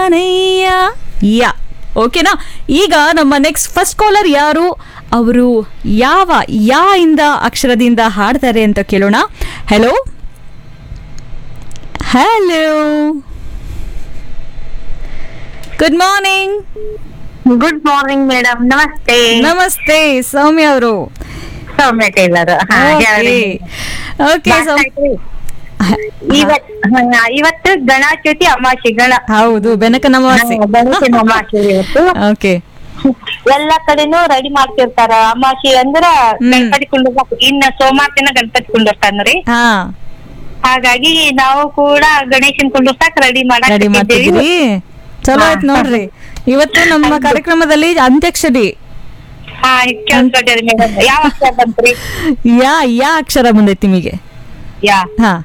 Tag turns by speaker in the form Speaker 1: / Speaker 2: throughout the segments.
Speaker 1: ನಾನಯ್ಯ ಯಾ ಓಕೆನಾ ಈಗ ನಮ್ಮ ನೆಕ್ಸ್ಟ್ ಫಸ್ಟ್ ಕಾಲರ್ ಯಾರು ಅವರು ಯಾವ ಯಾ ಇಂದ ಅಕ್ಷರದಿಂದ ಹಾಡ್ತಾರೆ ಅಂತ ಕೇಳೋಣ hello hello good morning
Speaker 2: good morning madam ನಮಸ್ತೆ
Speaker 1: ನಮಸ್ತೆ ಸೌಮ್ಯ ಅವರು
Speaker 2: ಸೌಮ್ಯ ಟೈಲರ್
Speaker 1: ಓಕೆ
Speaker 2: ಇವತ್ ಹಾ, ಇವತ್ತು ಗಣಚೌತಿ ಅಮಾವಾಸ್ಯೆ ಗಣ
Speaker 1: ಹೌದು ಬೆನಕ ನಮಸ್ತೆ
Speaker 2: ಹಾ, ಗಣೇಶನ ಅಮಾವಾಸ್ಯೆ ಇವತ್ತು
Speaker 1: ಓಕೆ
Speaker 2: ಎಲ್ಲಾ ಕಡೆನೂ ರೆಡಿ ಮಾಡ್ತಿರ್ತಾರ ಅಮಾವಾಸ್ಯೆ ಅಂದ್ರ
Speaker 1: ಹ್ಮ್.
Speaker 2: ಗಣಪತಿ ಕುಂಡ್ರಸಾಕ ಇನ್ನ ಸೋಮವಾರ ದಿನ ಗಣಪತಿ ಕುಂಡ್ರಸ್ತಾನ್ರಿ
Speaker 1: ಹಾ
Speaker 2: ಹಾಗಾಗಿ ನಾವು ಕೂಡ ಗಣೇಶನ್ ಕುಂಡ್ರಸಾಕ ರೆಡಿ
Speaker 1: ರೆಡಿ ಮಾಡ್ತಿದ್ದೀವಿ ಚಲೋ ಆಯ್ತು ನೋಡ್ರಿ ಇವತ್ತು ನಮ್ಮ ಕಾರ್ಯಕ್ರಮದಲ್ಲಿ ಅಂತ್ಯಕ್ಷರಿ
Speaker 2: ಹಾ ಕೇಳ್ಕೊಂಡ್ರಿ ಮೇಡಮ್ ಯಾವ ಅಕ್ಷರ ಬಂತ್ರಿ
Speaker 1: ಯಾ ಯಾ ಅಕ್ಷರ ಬಂದೈತಿ ನಿಮಗೆ
Speaker 2: ಯಾ
Speaker 1: ಹಾ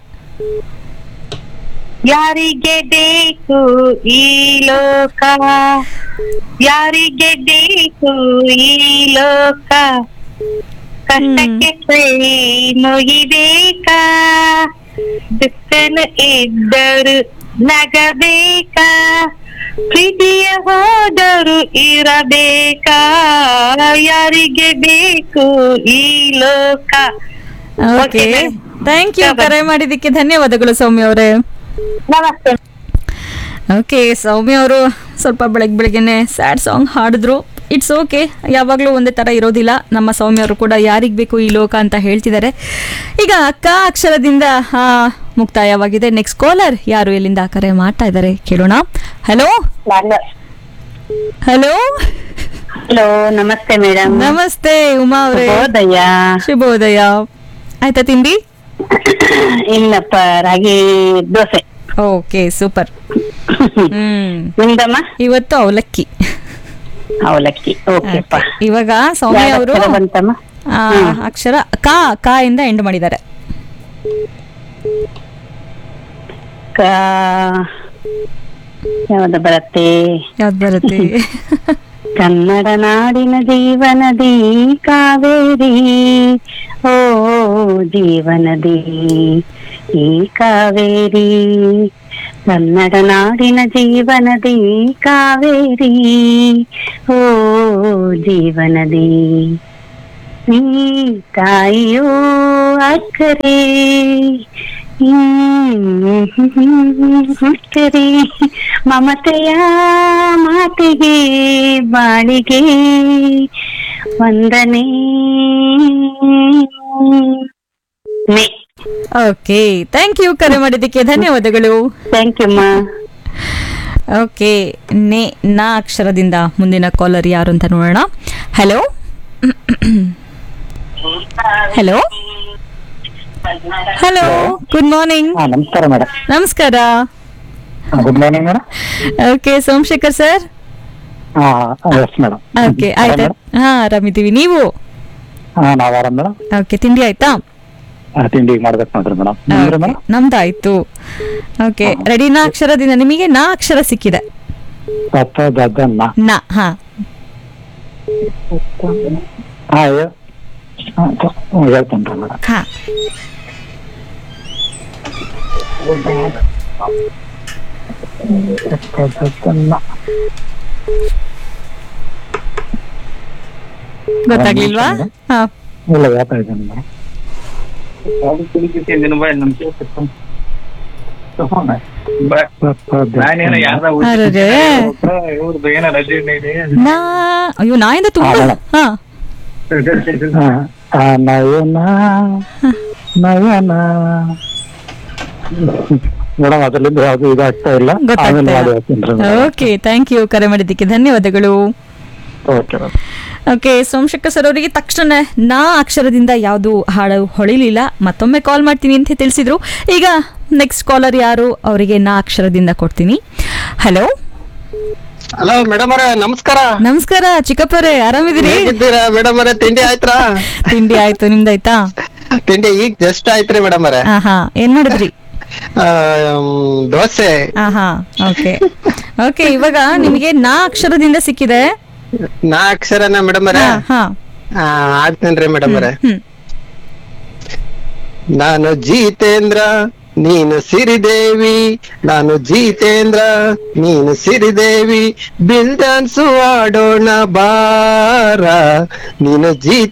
Speaker 2: ಯಾರಿಗೆ ಬೇಕು ಈ ಲೋಕ ಯಾರಿಗೆ ಬೇಕು ಈ ಲೋಕ ಕಷ್ಟಕ್ಕೆ ಕೈ ಮುಗಿಬೇಕಾ ದುಃಖನು ಇದ್ದರು ನಗಬೇಕಾ ಪ್ರೀತಿಯ ಹೋದರು ಇರಬೇಕಾ ಯಾರಿಗೆ ಬೇಕು ಈ ಲೋಕ
Speaker 1: okay
Speaker 2: Okay,
Speaker 1: thank you
Speaker 2: Bye-bye.
Speaker 1: ಕರೆ ಮಾಡಿದ್ದಕ್ಕೆ ಧನ್ಯವಾದಗಳು ಸೌಮ್ಯ ಅವರೇ
Speaker 2: ನಮಸ್ತೆ
Speaker 1: ಓಕೆ ಸೌಮ್ಯ ಅವರು ಸ್ವಲ್ಪ ಬೆಳಗ್ಗೆ ಬೆಳಗ್ಗೆನೆ ಸ್ಯಾಡ್ ಸಾಂಗ್ ಹಾಡಿದ್ರು ಇಟ್ಸ್ ಓಕೆ ಯಾವಾಗಲೂ ಒಂದೇ ಥರ ಇರೋದಿಲ್ಲ ನಮ್ಮ ಸೌಮ್ಯ ಅವರು ಕೂಡ ಯಾರಿಗೆ ಬೇಕು ಈ ಲೋಕ ಅಂತ ಹೇಳ್ತಿದ್ದಾರೆ ಈಗ ಕ ಅಕ್ಷರದಿಂದ ಆ, ಮುಕ್ತಾಯವಾಗಿದೆ ನೆಕ್ಸ್ಟ್ ಕಾಲರ್ ಯಾರು ಎಲ್ಲಿಂದ ಕರೆ ಮಾಡ್ತಾ ಇದ್ದಾರೆ ಕೇಳೋಣ ಹಲೋ
Speaker 2: ನಾನು
Speaker 1: ಹಲೋ
Speaker 2: ಹಲೋ ನಮಸ್ತೆ ಮೇಡಮ್
Speaker 1: ನಮಸ್ತೆ ಉಮಾ ಅವರೇ
Speaker 2: ಶುಭೋದಯ
Speaker 1: ಶುಭೋದಯ ಆಯ್ತಾ ತಿಂಡಿ
Speaker 2: ಇಲ್ಲಪ್ಪ ರಾಗಿ ದೋಸೆ
Speaker 1: ಓಕೆ ಸೂಪರ್ ಹ್ಮ್
Speaker 2: ನಿಮ್ದಮ್ಮ
Speaker 1: ಇವತ್ತು ಅವಲಕ್ಕಿ
Speaker 2: ಅವಲಕ್ಕಿ ಓಕೆಪ್ಪ
Speaker 1: Okay. ಇವಾಗ ಸೌಮ್ಯ
Speaker 2: ಯಾವ
Speaker 1: ಅವರು
Speaker 2: ಅಕ್ಷರ ಬಂತಮ್ಮ
Speaker 1: ಆ, ಅಕ್ಷರ ಕ ಕ ಇಂದ ಎಂಡ್ ಮಾಡಿದ್ದಾರೆ
Speaker 2: ಕ ಯಾವ್ದು ಬರುತ್ತೆ
Speaker 1: ಯಾವ್ದು ಬರುತ್ತೆ
Speaker 2: ಕನ್ನಡ ನಾಡಿನ ಜೀವನದಿ ಕಾವೇರಿ ಓ ಜೀವನದಿ ಈ ಕಾವೇರಿ ಕನ್ನಡ ನಾಡಿನ ಜೀವನದಿ ಕಾವೇರಿ ಓ ಜೀವನದಿ ನೀ ತಾಯಿಯೋ ಅಕ್ಕರೆ ಅಕ್ಕರೆ ಮಮತೆಯ ಮಾತಿಗೆ ಬಾಳಿಗೆ ವಂದನೆ ಮೇ
Speaker 1: ಓಕೆ ಥ್ಯಾಂಕ್ ಯು ಕರೆ ಮಾಡಿದ್ದಕ್ಕೆ ಧನ್ಯವಾದಗಳು
Speaker 2: ಥ್ಯಾಂಕ್ ಯು ಮಾ
Speaker 1: ಓಕೆ ನೇ ನಾ ಅಕ್ಷರದಿಂದ ಮುಂದಿನ ಕಾಲರ್ ಯಾರು ಅಂತ ನೋಡೋಣ hello hello hello good morning
Speaker 2: ಹಾ ನಮಸ್ಕಾರ ಮೇಡಮ್
Speaker 1: ನಮಸ್ಕಾರ
Speaker 2: good morning madam
Speaker 1: okay Somashekhar sir
Speaker 2: ಹಾ ಎಸ್ ಮೇಡಮ್
Speaker 1: ಓಕೆ ಆಯ್ತಾ ಹಾ ಆರಾಮಿದ್ದೀವಿ ನೀವು
Speaker 2: ಹಾ ನಾವ್ ಆರಾಮ್ ಮೇಡಮ್
Speaker 1: ಓಕೆ ತಿಂಡಿ ಆಯ್ತಾ
Speaker 2: ತಿಂಡಿ ಮಾಡ್ಬೇಕು ನೋಡ್ರಿ ಮೇಡಮ್ ನಿಮ್ದ್ರಿ ಮೇಡಮ್
Speaker 1: ನಮ್ದಾಯ್ತು ಓಕೆ ರೆಡಿ ನಾ ಅಕ್ಷರದಿಂದ ನಿಮಗೆ ನಾ ಅಕ್ಷರ ಸಿಕ್ಕಿದೆ
Speaker 2: ಪಪ್ಪ ದದ್ದನ್ನ
Speaker 1: ನಾ ಹಾ
Speaker 2: ಹಾ ಹೇಳ್- ಹಾ, ಹೇಳ್ತೇನ್ರಿ ಮೇಡಮ್
Speaker 1: ಹಾ ಗೊತ್ತಾಗ್ಲಿಲ್ವಾ ಹಾ
Speaker 2: ಇಲ್ಲ ಹೇಳ್ತಾ ಇದ್ದೀನಿ ಮೇಡಮ್ ಪಪ್ಪ
Speaker 3: ನಾನೇನ
Speaker 2: ದದ್ದನ್ನ.
Speaker 3: ಯಾರ್ದ
Speaker 1: ಅರೆರೆ.
Speaker 3: ಇವ್ರದ್ದು ಏನೋ ರಜೆ ಇದೆ
Speaker 1: ನಾ ಅಯ್ಯೋ ನಾಯಿಂದ ತುಂಬಾ
Speaker 2: ಹಾ,
Speaker 1: ಹಾ
Speaker 2: ಹಾ, ಆ ನಯನ ನಯನ ಮೇಡಮ್ ಅದರಿಂದ ಯಾವ್ದು ಇದಾಗ್ತಾ ಇಲ್ಲ ಆಮೇಲೆ ಮಾಡಿ ಹೇಳ್ತೀನಿ
Speaker 1: ಗೊತ್ತಾಗ್ತಾ ಓಕೆ ಥ್ಯಾಂಕ್ ಯು ಕರೆ ಮಾಡಿದ್ದಕ್ಕೆ ಧನ್ಯವಾದಗಳು
Speaker 2: okay madam
Speaker 1: okay Somashekhar sir ಅವರಿಗೆ ತಕ್ಷಣ ನಾ ಅಕ್ಷರದಿಂದ ಯಾವುದು ಹಾಡು ಹೊಳಿಲಿಲ್ಲ ಮತ್ತೊಮ್ಮೆ ಕಾಲ್ ಮಾಡ್ತೀನಿ ಅಂತ ತಿಳಿಸಿದ್ರು ಈಗ ನೆಕ್ಸ್ಟ್ ಕಾಲರ್ ಯಾರು ಅವರಿಗೆ ನಾ ಅಕ್ಷರದಿಂದ ಕೊಡ್ತೀನಿ ಹಲೋ
Speaker 4: ಹಲೋ ಮೇಡಮ್ ಅವರೇ ನಮಸ್ಕಾರ
Speaker 1: ನಮಸ್ಕಾರ ಚಿಕ್ಕಪ್ಪರೇ ಆರಾಮಿದ್ದೀರಿ
Speaker 4: ಹೇಗಿದ್ದೀರಾ ಮೇಡಮ್ ಅವರೇ ತಿಂಡಿ ಆಯ್ತ್ರಾ
Speaker 1: ತಿಂಡಿ ಆಯ್ತು ನಿಮ್ದಾಯ್ತಾ
Speaker 4: ತಿಂಡಿ ಈಗ ಜಸ್ಟ್ ಆಯ್ತ್ರಿ ಮೇಡಮ್ ಅವರೇ
Speaker 1: ಹಾ ಹಾ ಏನ್ ಮಾಡಿದ್ರಿ
Speaker 4: ಆ, ಮ್, ದೋಸೆ
Speaker 1: ಹಾ ಹಾ ಓಕೆ ಓಕೆ ಇವಾಗ ನಿಮಗೆ ನಾ ಅಕ್ಷರದಿಂದ ಸಿಕ್ಕಿದೆ
Speaker 4: ನಾ ಅಕ್ಷರನ ಮೇಡಮ್ ಅವರೇ
Speaker 1: ಹಾ ಹಾ
Speaker 4: ಆಡ್ತೇನ್ರಿ ಮೇಡಮ್ ಅವರೇ
Speaker 1: ಹ್ಮ್
Speaker 4: ನಾನು ಜಿತೇಂದ್ರ ನೀನು ಸಿರಿದೇವಿ ನಾನು ಜಿತೇಂದ್ರ ನೀನು ಸಿರಿದೇವಿ ಬಿಲ್ ಡ್ಯಾನ್ಸು ಆಡೋಣ ಬಾರ ನೀನು ಜೀ